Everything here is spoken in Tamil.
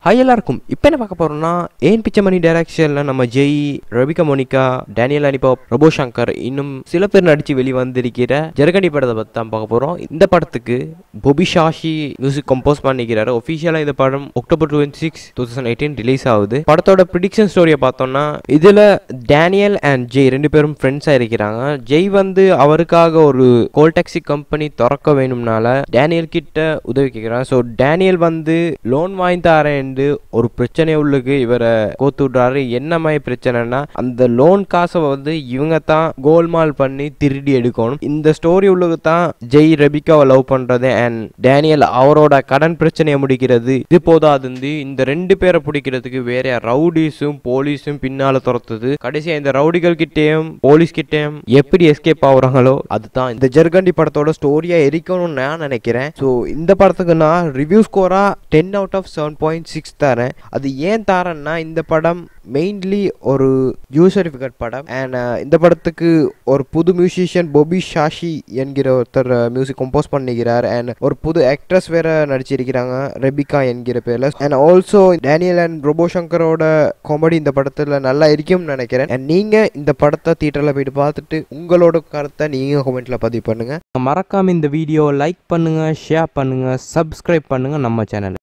ஹாய் எல்லாருக்கும் இப்போ என்ன பார்க்க போறோம்னா ஏன் பிச்சமணி டைரக்ஷனில் நம்ம ஜெய் ரபிகா மோனிகா டேனியல் அனிபாப் ரபோ சங்கர் இன்னும் சில பேர் நடித்து வெளிவந்திருக்கிற ஜெரகண்டி படத்தை பற்றி தான் பார்க்க போகிறோம் இந்த படத்துக்கு பொபி ஷாஷி மியூசிக் கம்போஸ் பண்ணிக்கிறாரு ஒஃபிஷியலாக இந்த படம் October twenty six two thousand eighteen release ஆகுது படத்தோட ப்ரிடிக்ஷன் ஸ்டோரியை பார்த்தோம்னா இதில் டேனியல் அண்ட் ஜெய் ரெண்டு பேரும் ஃப்ரெண்ட்ஸாக இருக்கிறாங்க ஜெய் வந்து அவருக்காக ஒரு கோல்டாக்சி கம்பெனி திறக்க வேணும்னால டேனியல் கிட்ட உதவி கேட்குறான் ஸோ டேனியல் வந்து லோன் வாங்கி தரேன் ஒரு பிரச்சனை உள்ளுக்கு இவரை கோத்து விடுறாரு என்ன மாதிரி பிரச்சனைனா அந்த லோன் காசை வந்து இவங்க தான் கோல்மால் பண்ணி திருடி எடுக்கணும் இந்த ஸ்டோரி உள்ளுக்கு தான் ஜெய் ரெபிகாவை லவ் பண்றது அண்ட் டேனியல் அவரோட கடன் பிரச்சனையை முடிக்கிறது இது போதாது இந்த ரெண்டு பேரை பிடிக்கிறதுக்கு வேற ரவுடிஸும் போலீஸும் பின்னால துரத்துது கடைசியா இந்த ரவுடிகள் கிட்டேயும் போலீஸ் கிட்டேயும் எப்படி எஸ்கேப் ஆகுறாங்களோ அதுதான் இந்த ஜெர்கண்டி படத்தோட ஸ்டோரியா இருக்கணும்னு நான் நினைக்கிறேன் ஸோ இந்த படத்துக்கு நான் ரிவ்யூ ஸ்கோரா ten out of seven point six தரேன் அது ஏன் தரேன்னா இந்த படம் மெயின்லி ஒரு யூசரிஃபிகட் படம் அண்ட் இந்த படத்துக்கு ஒரு புது மியூசிஷியன் பொபி ஷாஷி என்கிற ஒருத்தர் மியூசிக் கம்போஸ் பண்ணிக்கிறார் அண்ட் ஒரு புது ஆக்ட்ரஸ் வேற நடிச்சிருக்கிறாங்க ரெபிகா என்கிற பேர்ல and also Daniel and Robo சங்கரோட காமெடி இந்த படத்துல நல்லா இருக்கும்னு நினைக்கிறேன் அண்ட் நீங்க இந்த படத்தை தியேட்டர்ல போயிட்டு பார்த்துட்டு உங்களோட கருத்தை நீங்க கமெண்ட்ல பதிவு பண்ணுங்க மறக்காம இந்த வீடியோ லைக் பண்ணுங்க ஷேர் பண்ணுங்க சப்ஸ்கிரைப் பண்ணுங்க நம்ம சேனல்